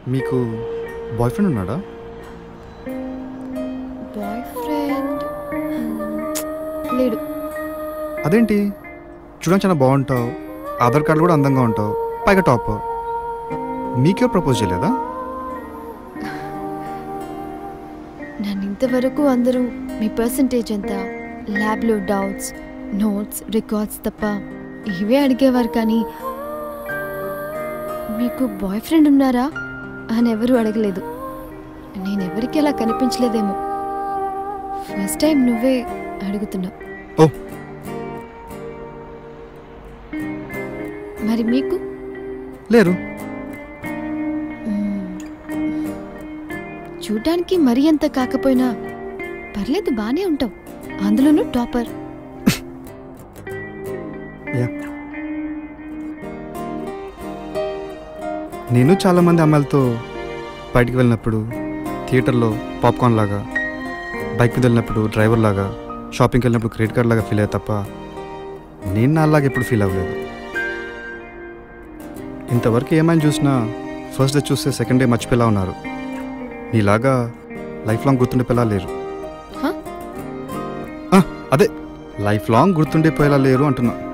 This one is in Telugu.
మీకు బాయ్ ఫ్రెండ్ ఉన్నాడా బాయ్ ఫ్రెండ్ లేడు అదేంటి చూడడానికి చాలా బాగుంటావు ఆధార్ కార్డు కూడా అందంగా ఉంటావు పైగా టాప్ మీకే ప్రపోజ్ చేయలేదా నన్ను ఇంతవరకు అందరూ మీ పర్సంటేజ్ ఎంత ల్యాబ్లో డౌట్స్ నోట్స్ రికార్డ్స్ తప్ప ఇవే అడిగేవారు కానీ మీకు బాయ్ ఫ్రెండ్ ఉన్నారా అని ఎవరు అడగలేదు నేను ఎవరికి అలా కనిపించలేదేమో ఫస్ట్ టైం నువ్వే అడుగుతున్నావు ఓ మరి మీకు లేరు మ్మ్. చూడ్డానికి మరీ అంత కాకపోయినా పర్లేదు బానే ఉంటావు అందులోనూ టాపర్ యా నేను చాలామంది అమ్మాయిలతో బయటికి వెళ్ళినప్పుడు థియేటర్లో పాప్కార్న్ లాగా బైక్ మీద వెళ్ళినప్పుడు డ్రైవర్ లాగా షాపింగ్కి వెళ్ళినప్పుడు క్రెడిట్ కార్డ్ లాగా ఫీల్ అయ్యా తప్ప నేను నా అలాగే ఎప్పుడు ఫీల్ అవ్వలేదు ఇంతవరకు ఏమైనా చూసినా ఫస్ట్ డే చూస్తే సెకండ్ డే మర్చిపోయేలా ఉన్నారు నీలాగా లైఫ్ లాంగ్ గుర్తుండిపోయేలా లేరు హ? ఆ, అదే లైఫ్ లాంగ్ గుర్తుండిపోయేలా లేరు అంటున్నా